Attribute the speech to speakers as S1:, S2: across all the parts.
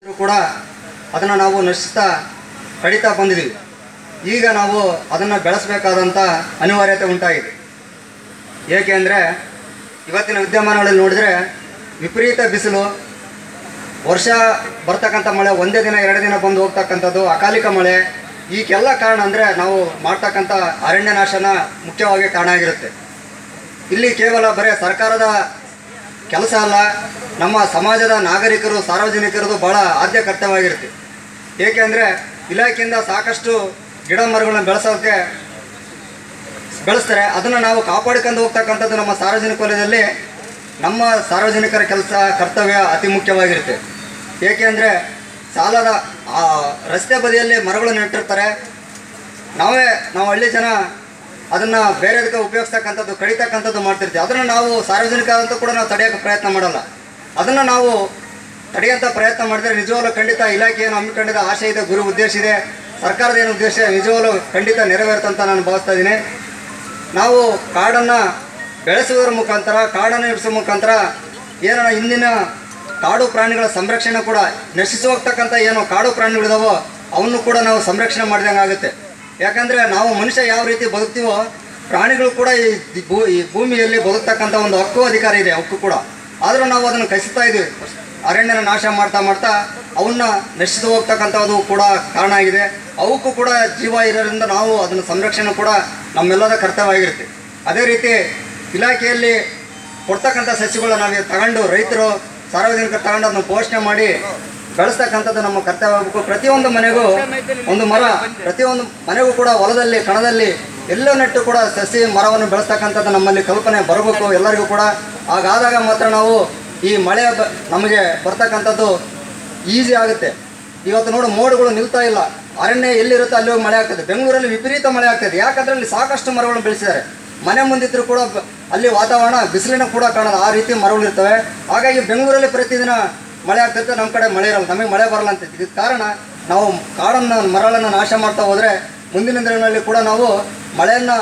S1: ಇದ್ರೂ ಕೂಡ ಅದನ್ನು ನಾವು ನಶಿಸ್ತಾ ಕಡಿತಾ ಬಂದಿದ್ದೀವಿ ಈಗ ನಾವು ಅದನ್ನು ಬೆಳೆಸಬೇಕಾದಂಥ ಅನಿವಾರ್ಯತೆ ಉಂಟಾಗಿದೆ ಏಕೆಂದರೆ ಇವತ್ತಿನ ವಿದ್ಯಮಾನಗಳಲ್ಲಿ ನೋಡಿದರೆ ವಿಪರೀತ ಬಿಸಿಲು ವರ್ಷ ಬರ್ತಕ್ಕಂಥ ಮಳೆ ಒಂದೇ ದಿನ ಎರಡು ದಿನ ಬಂದು ಹೋಗ್ತಕ್ಕಂಥದ್ದು ಅಕಾಲಿಕ ಮಳೆ ಈಗೆಲ್ಲ ಕಾರಣ ಅಂದರೆ ನಾವು ಮಾಡ್ತಕ್ಕಂಥ ಅರಣ್ಯ ನಾಶನ ಮುಖ್ಯವಾಗಿ ಕಾರಣ ಆಗಿರುತ್ತೆ ಇಲ್ಲಿ ಕೇವಲ ಬರೀ ಸರ್ಕಾರದ ಕೆಲಸ ಅಲ್ಲ ನಮ್ಮ ಸಮಾಜದ ನಾಗರಿಕರು ಸಾರ್ವಜನಿಕರದು ಭಾಳ ಆದ್ಯ ಕರ್ತವ್ಯವಾಗಿರುತ್ತೆ ಏಕೆಂದರೆ ಇಲಾಖೆಯಿಂದ ಸಾಕಷ್ಟು ಗಿಡ ಮರಗಳನ್ನ ಬೆಳೆಸೋಕ್ಕೆ ಬೆಳೆಸ್ತಾರೆ ಅದನ್ನು ನಾವು ಕಾಪಾಡ್ಕೊಂಡು ಹೋಗ್ತಕ್ಕಂಥದ್ದು ನಮ್ಮ ಸಾರ್ವಜನಿಕ ವಲಯದಲ್ಲಿ ನಮ್ಮ ಸಾರ್ವಜನಿಕರ ಕೆಲಸ ಕರ್ತವ್ಯ ಅತಿ ಮುಖ್ಯವಾಗಿರುತ್ತೆ ಏಕೆಂದರೆ ಸಾಲದ ಆ ರಸ್ತೆ ಬದಿಯಲ್ಲಿ ಮರಗಳನ್ನು ನೆಟ್ಟಿರ್ತಾರೆ ನಾವೇ ನಾವು ಹಳ್ಳಿ ಜನ ಅದನ್ನು ಬೇರೆದಕ್ಕೆ ಉಪಯೋಗಿಸ್ತಕ್ಕಂಥದ್ದು ಕಡಿತಕ್ಕಂಥದ್ದು ಮಾಡ್ತಿರ್ತೀವಿ ಅದನ್ನು ನಾವು ಸಾರ್ವಜನಿಕರಂತೂ ಕೂಡ ನಾವು ತಡೆಯೋಕ್ಕೆ ಪ್ರಯತ್ನ ಮಾಡಲ್ಲ ಅದನ್ನು ನಾವು ತಡೆಯೋಂಥ ಪ್ರಯತ್ನ ಮಾಡಿದರೆ ನಿಜವಾಗ್ಲೂ ಖಂಡಿತ ಇಲಾಖೆ ಏನು ಹಮ್ಮಿಕೊಂಡಿದ್ದ ಆಶೆ ಇದೆ ಗುರು ಉದ್ದೇಶ ಇದೆ ಸರ್ಕಾರದ ಏನು ಉದ್ದೇಶ ಇದೆ ನಿಜವಾಗ್ಲೂ ಖಂಡಿತ ನೆರವೇರುತ್ತಂತ ನಾನು ಭಾವಿಸ್ತಾ ಇದ್ದೀನಿ ನಾವು ಕಾಡನ್ನು ಬೆಳೆಸುವುದರ ಮುಖಾಂತರ ಕಾಡನ್ನು ಇಡಿಸೋ ಮುಖಾಂತರ ಏನೋ ಇಂದಿನ ಕಾಡು ಪ್ರಾಣಿಗಳ ಸಂರಕ್ಷಣೆ ಕೂಡ ನಶಿಸಿ ಹೋಗ್ತಕ್ಕಂಥ ಏನು ಕಾಡು ಪ್ರಾಣಿಗಳಿದಾವೋ ಅವನ್ನು ಕೂಡ ನಾವು ಸಂರಕ್ಷಣೆ ಮಾಡಿದಂಗೆ ಆಗುತ್ತೆ ಯಾಕಂದರೆ ನಾವು ಮನುಷ್ಯ ಯಾವ ರೀತಿ ಬದುಕ್ತೀವೋ ಪ್ರಾಣಿಗಳು ಕೂಡ ಈ ದಿ- ಭೂ ಈ ಭೂಮಿಯಲ್ಲಿ ಬದುಕ್ತಕ್ಕಂಥ ಒಂದು ಹಕ್ಕು ಅಧಿಕಾರ ಇದೆ ಅವಕ್ಕೂ ಕೂಡ ಆದರೂ ನಾವು ಅದನ್ನು ಕಸಿತಾ ಇದ್ದೀವಿ ಅರಣ್ಯನ ನಾಶ ಮಾಡ್ತಾ ಮಾಡ್ತಾ ಅವನ್ನ ನಶಿಸಿ ಹೋಗ್ತಕ್ಕಂಥದ್ದು ಕೂಡ ಕಾರಣ ಆಗಿದೆ ಅವಕ್ಕೂ ಕೂಡ ಜೀವ ಇರೋದ್ರಿಂದ ನಾವು ಅದನ್ನು ಸಂರಕ್ಷಣೆ ಕೂಡ ನಮ್ಮೆಲ್ಲದ ಕರ್ತವ್ಯ ಆಗಿರುತ್ತೆ ಅದೇ ರೀತಿ ಇಲಾಖೆಯಲ್ಲಿ ಕೊಡ್ತಕ್ಕಂಥ ಸಸ್ಯಗಳನ್ನ ನಾವು ತಗೊಂಡು ರೈತರು ಸಾರ್ವಜನಿಕರು ತಗೊಂಡು ಅದನ್ನು ಪೋಷಣೆ ಮಾಡಿ ಬೆಳೆಸ್ತಕ್ಕಂಥದ್ದು ನಮ್ಮ ಕರ್ತವ್ಯ ಆಗಬೇಕು ಪ್ರತಿಯೊಂದು ಮನೆಗೂ ಒಂದು ಮರ ಪ್ರತಿಯೊಂದು ಮನೆಗೂ ಕೂಡ ಹೊಲದಲ್ಲಿ ಕಣದಲ್ಲಿ ಎಲ್ಲೋ ನೆಟ್ಟು ಕೂಡ ಸಸಿ ಮರವನ್ನು ಬೆಳೆಸ್ತಕ್ಕಂಥದ್ದು ನಮ್ಮಲ್ಲಿ ಕಲ್ಪನೆ ಬರಬೇಕು ಎಲ್ಲರಿಗೂ ಕೂಡ ಹಾಗಾದಾಗ ಮಾತ್ರ ನಾವು ಈ ಮಳೆ ಬ ನಮಗೆ ಬರ್ತಕ್ಕಂಥದ್ದು ಈಸಿ ಆಗುತ್ತೆ ಇವತ್ತು ನೋಡು ಮೋಡಗಳು ನಿಲ್ತಾ ಇಲ್ಲ ಅರಣ್ಯ ಎಲ್ಲಿರುತ್ತೋ ಅಲ್ಲಿ ಹೋಗಿ ಮಳೆ ಆಗ್ತದೆ ಬೆಂಗಳೂರಲ್ಲಿ ವಿಪರೀತ ಮಳೆ ಆಗ್ತದೆ ಯಾಕಂದ್ರೆ ಅಲ್ಲಿ ಸಾಕಷ್ಟು ಮರಗಳನ್ನು ಬೆಳೆಸಿದ್ದಾರೆ ಮನೆ ಮುಂದಿದ್ರು ಕೂಡ ಬ- ಅಲ್ಲಿ ವಾತಾವರಣ ಬಿಸಿಲಿನ ಕೂಡ ಕಾಣಲ್ಲ ಆ ರೀತಿ ಮರಗಳು ಇರ್ತವೆ ಹಾಗಾಗಿ ಬೆಂಗಳೂರಲ್ಲಿ ಪ್ರತಿದಿನ ಮಳೆ ಆಗ್ತೈತೆ ನಮ್ಮ ಕಡೆ ಮಳೆ ಇರಲ್ಲ ನಮಗೆ ಮಳೆ ಬರಲ್ಲ ಅಂತ ಇದಕ್ಕೆ ಕಾರಣ ನಾವು ಕಾಡನ್ನು ಮರಗಳನ್ನು ನಾಶ ಮಾಡ್ತಾ ಹೋದರೆ ಮುಂದಿನ ದಿನಗಳಲ್ಲಿ ಕೂಡ ನಾವು ಮಳೆಯನ್ನು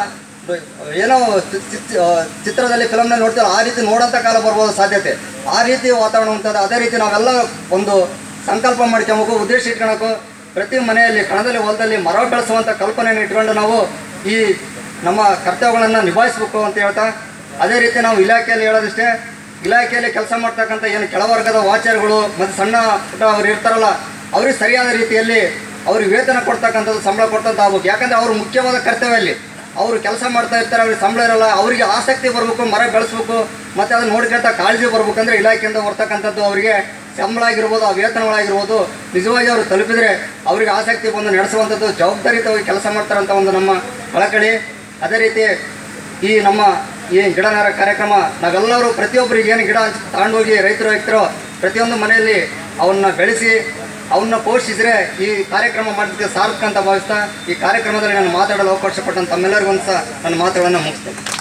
S1: ಏನೋ ಚಿ- ಚಿ- ಆ, ಚಿತ್ರದಲ್ಲಿ ಫಿಲಮ್ನಲ್ಲಿ ನೋಡ್ತೀವಲ್ಲ ಆ ರೀತಿ ನೋಡೋಂಥ ಕಾಲ ಬರ್ಬೋದು ಸಾಧ್ಯತೆ ಆ ರೀತಿ ವಾತಾವರಣ ಉಂಟದ ಅದೇ ರೀತಿ ನಾವೆಲ್ಲ ಒಂದು ಸಂಕಲ್ಪ ಮಾಡ್ಕೊಬೇಕು ಉದ್ದೇಶ ಇಟ್ಕೊಳಕು ಪ್ರತಿ ಮನೆಯಲ್ಲಿ ಕಣದಲ್ಲಿ ಹೊಲದಲ್ಲಿ ಮರ ಬೆಳೆಸುವಂಥ ಕಲ್ಪನೆಯನ್ನು ಇಟ್ಕೊಂಡು ನಾವು ಈ ನಮ್ಮ ಕರ್ತವ್ಯಗಳನ್ನು ನಿಭಾಯಿಸಬೇಕು ಅಂತ ಹೇಳ್ತಾ ಅದೇ ರೀತಿ ನಾವು ಇಲಾಖೆಯಲ್ಲಿ ಹೇಳೋದಿಷ್ಟೇ ಇಲಾಖೆಯಲ್ಲಿ ಕೆಲಸ ಮಾಡ್ತಕ್ಕಂಥ ಏನು ಕೆಳವರ್ಗದ ವಾಚರ್ಗಳು ಮತ್ತು ಸಣ್ಣ ಪುಟ್ಟ ಅವ್ರು ಇರ್ತಾರಲ್ಲ ಅವ್ರಿಗೆ ಸರಿಯಾದ ರೀತಿಯಲ್ಲಿ ಅವ್ರಿಗೆ ವೇತನ ಕೊಡ್ತಕ್ಕಂಥದ್ದು ಸಂಬಳ ಕೊಡ್ತಂತ ಆಗ್ಬೇಕು ಯಾಕಂದರೆ ಅವ್ರ ಮುಖ್ಯವಾದ ಕರ್ತವ್ಯ ಅಲ್ಲಿ ಅವರು ಕೆಲಸ ಮಾಡ್ತಾ ಇರ್ತಾರೆ ಅವ್ರಿಗೆ ಸಂಬಳ ಇರಲ್ಲ ಅವರಿಗೆ ಆಸಕ್ತಿ ಬರಬೇಕು ಮರ ಬೆಳೆಸ್ಬೇಕು ಮತ್ತು ಅದನ್ನ ನೋಡ್ಕೊಂತ ಕಾಳಜಿ ಬರ್ಬೇಕಂದ್ರೆ ಇಲಾಖೆಯಿಂದ ಬರ್ತಕ್ಕಂಥದ್ದು ಅವರಿಗೆ ಸಂಬಳ ಆಗಿರ್ಬೋದು ಆ ವೇತನಗಳಾಗಿರ್ಬೋದು ನಿಜವಾಗಿ ಅವರು ತಲುಪಿದರೆ ಅವರಿಗೆ ಆಸಕ್ತಿ ಬಂದು ನಡೆಸುವಂಥದ್ದು ಜವಾಬ್ದಾರಿತವಾಗಿ ಕೆಲಸ ಮಾಡ್ತಾರಂತ ಒಂದು ನಮ್ಮ ಕಳಕಳಿ ಅದೇ ರೀತಿ ಈ ನಮ್ಮ ಈ ಗಿಡ ನೆರ ಕಾರ್ಯಕ್ರಮ ನಾವೆಲ್ಲರೂ ಪ್ರತಿಯೊಬ್ಬರಿಗೆ ಏನು ಗಿಡ ತಗೊಂಡೋಗಿ ರೈತರು ರೈತರು ಪ್ರತಿಯೊಂದು ಮನೆಯಲ್ಲಿ ಅವನ್ನ ಬೆಳೆಸಿ ಅವನ್ನ ಪೋಷಿಸಿದ್ರೆ ಈ ಕಾರ್ಯಕ್ರಮ ಮಾಡೋದಕ್ಕೆ ಸಾರ್ಥಕ ಅಂತ ಭಾವಿಸ್ತಾ ಈ ಕಾರ್ಯಕ್ರಮದಲ್ಲಿ ನಾನು ಮಾತಾಡಲು ಅವಕಾಶ ಕೊಟ್ಟಂತ ತಮ್ಮೆಲ್ಲರಿಗೂ ಒಂದು ಸಹ ನನ್ನ ಮಾತುಗಳನ್ನು ಮುಗಿಸ್ತೇನೆ